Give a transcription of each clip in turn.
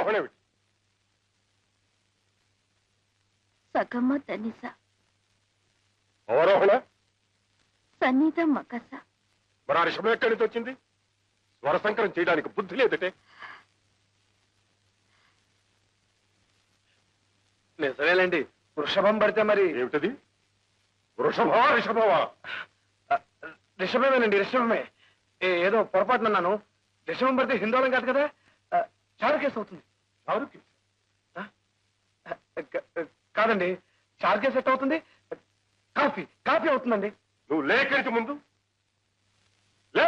అవరోహణ ఏమిటి సగమ్మ తనిస అవరోహణ సన్నిధ మకస మరి ఆ రిషభం ఎక్కడి నుంచి వచ్చింది స్వర సంకరం చేయడానికి బుద్ధి లేదటే నిజమేలండి వృషభం పడితే మరి ఏమిటది వృషభమా రిషభమా ఆ, రిషభమేనండి రిషభమే ఏ- ఏదో పొరపాటున అన్నాను రిషభం పడితే హిందోళం కాదు కదా ఆ, చారుకేస్ అవుతుంది చారుకి ఆ, క- కాదండి చారుకేస్ ఎట్ అవుతుంది కాఫీ కాఫీ అవుతుందండి నువ్వు లేఖనికి ముందు లే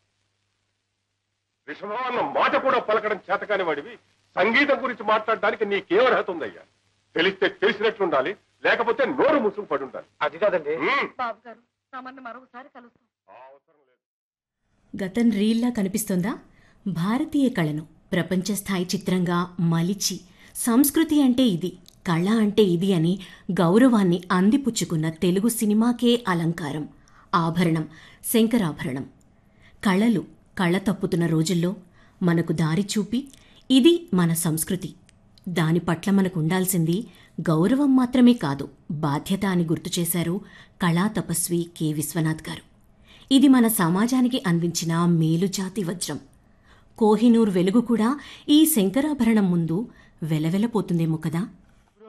రిషభం అన్న మాట కూడా పలకడం చేతకాని వాడివి సంగీతం గురించి మాట్లాడడానికి నీకేం అర్హత ఉందయ్యా తెలిస్తే తెలిసినట్లుండాలి లేకపోతే నోరు ముసుగు పడి ఉండాలి అది కాదండి ఉమ్. బాబు గారు తమన్ని మరొకసారి కలుస్తాం ఆ అవసరం లేదు గతం రీల్లా కనిపిస్తోందా భారతీయ కళను ప్రపంచ స్థాయి చిత్రంగా మలిచి సంస్కృతి అంటే ఇది కళ అంటే ఇది అని గౌరవాన్ని అందిపుచ్చుకున్న తెలుగు సినిమాకే అలంకారం ఆభరణం శంకరాభరణం కళలు కళ తప్పుతున్న రోజుల్లో మనకు దారి చూపి ఇది మన సంస్కృతి దాని పట్ల మనకు ఉండాల్సింది గౌరవం మాత్రమే కాదు బాధ్యత అని గుర్తు చేశారు కళా తపస్వి కె విశ్వనాథ్ గారు ఇది మన సమాజానికి అందించిన మేలుజాతి వజ్రం కోహినూర్ వెలుగు కూడా ఈ శంకరాభరణం ముందు వెలవెలపోతుందేమో కదా